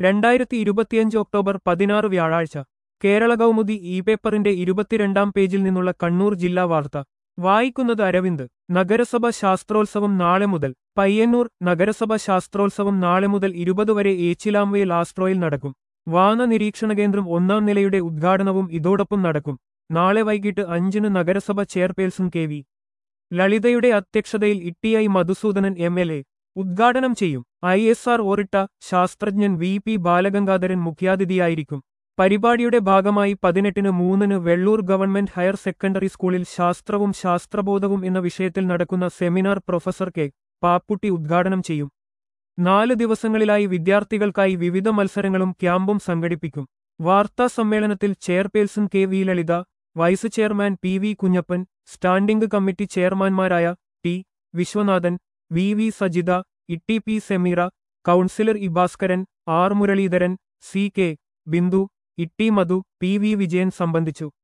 രണ്ടായിരത്തി ഇരുപത്തിയഞ്ച് ഒക്ടോബർ പതിനാറ് വ്യാഴാഴ്ച കേരള കൗമുദി ഇ പേപ്പറിന്റെ ഇരുപത്തിരണ്ടാം പേജിൽ നിന്നുള്ള കണ്ണൂർ ജില്ലാ വാർത്ത വായിക്കുന്നത് അരവിന്ദ് നഗരസഭ ശാസ്ത്രോത്സവം നാളെ മുതൽ പയ്യന്നൂർ നഗരസഭ ശാസ്ത്രോത്സവം നാളെ മുതൽ ഇരുപത് വരെ ഏച്ചിലാംവയിൽ ആസ്ട്രോയിൽ നടക്കും വാന നിരീക്ഷണ കേന്ദ്രം ഒന്നാം നിലയുടെ ഉദ്ഘാടനവും ഇതോടൊപ്പം നടക്കും നാളെ വൈകിട്ട് അഞ്ചിന് നഗരസഭ ചെയർപേഴ്സൺ കെ വി ലളിതയുടെ അധ്യക്ഷതയിൽ ഇട്ടിഐ മധുസൂദനൻ എം എൽ എ ഉദ്ഘാടനം ചെയ്യും ഐ എസ് ആർ ഓറിട്ട ശാസ്ത്രജ്ഞൻ വി പി ബാലഗംഗാധരൻ മുഖ്യാതിഥിയായിരിക്കും പരിപാടിയുടെ ഭാഗമായി പതിനെട്ടിന് മൂന്നിന് വെള്ളൂർ ഗവൺമെന്റ് ഹയർ സെക്കൻഡറി സ്കൂളിൽ ശാസ്ത്രവും ശാസ്ത്രബോധവും എന്ന വിഷയത്തിൽ നടക്കുന്ന സെമിനാർ പ്രൊഫസർ കെ പാപ്പുട്ടി ഉദ്ഘാടനം ചെയ്യും നാല് ദിവസങ്ങളിലായി വിദ്യാർത്ഥികൾക്കായി വിവിധ മത്സരങ്ങളും ക്യാമ്പും സംഘടിപ്പിക്കും വാർത്താ സമ്മേളനത്തിൽ chairperson K V Lalitha vice chairman P V Kunjappan standing committee ചെയർമാൻമാരായ T Viswanathan V V Sajitha ഇട്ടി പി സെമീറ കൗൺസിലർ ഇഭാസ്കരൻ R Muraleedharan C K Bindu ഇട്ടി മധു പി വി വിജയൻ സംബന്ധിച്ചു